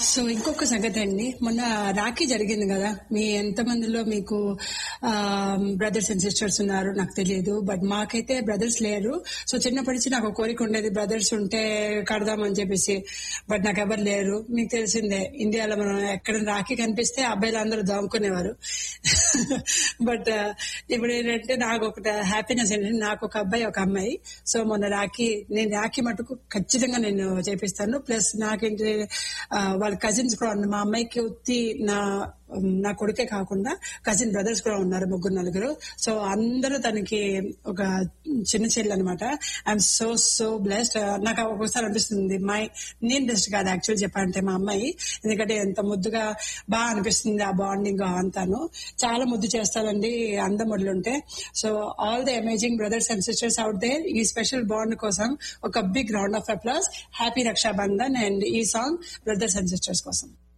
so ఇంకొక సంగతి అండి మొన్న రాఖీ జరిగింది కదా మీ ఎంత మందిలో మీకు బ్రదర్స్ అండ్ సిస్టర్స్ ఉన్నారు నాకు తెలియదు బట్ మాకైతే బ్రదర్స్ లేరు సో చిన్నప్పటి నుంచి నాకు ఒక కోరిక ఉండేది బ్రదర్స్ ఉంటే కడదామని చెప్పేసి బట్ నాకు ఎవరు లేరు మీకు తెలిసిందే ఇండియాలో మనం ఎక్కడ రాఖీ కనిపిస్తే అబ్బాయిలు అందరూ దాముకునేవారు బట్ ఇప్పుడు ఏంటంటే నాకు ఒక హ్యాపీనెస్ ఏంటంటే నాకు ఒక అబ్బాయి ఒక అమ్మాయి సో మొన్న రాఖీ నేను రాఖీ మటుకు ఖచ్చితంగా నేను చేపిస్తాను ప్లస్ నాకేంటి ఆ, వాళ్ళ కజిన్స్ కూడా ఉన్నారు మా అమ్మాయికి ఉత్తి నా నా కొడుకే కాకుండా కజిన్ బ్రదర్స్ కూడా ఉన్నారు ముగ్గురు నలుగురు సో అందరూ తనకి ఒక చిన్న చెల్లి అనమాట ఐఎమ్ సో సో బ్లెస్డ్ నాకు ఒక్కొక్కసారి అనిపిస్తుంది మై నేను బెస్ట్ కాదు యాక్చువల్ చెప్పాలంటే మా అమ్మాయి ఎందుకంటే ఎంత ముద్దుగా బాగా అనిపిస్తుంది ఆ బాండింగ్ అంతాను చాలా ముద్దు చేస్తారండి అందముళ్ళు ఉంటే so all the amazing brothers and sisters out there ఈ స్పెషల్ బాండ్ కోసం ఒక big round of applause happy Raksha Bandhan and ఈ సాంగ్ బ్రదర్స్ అండ్ సిస్టర్స్ కోసం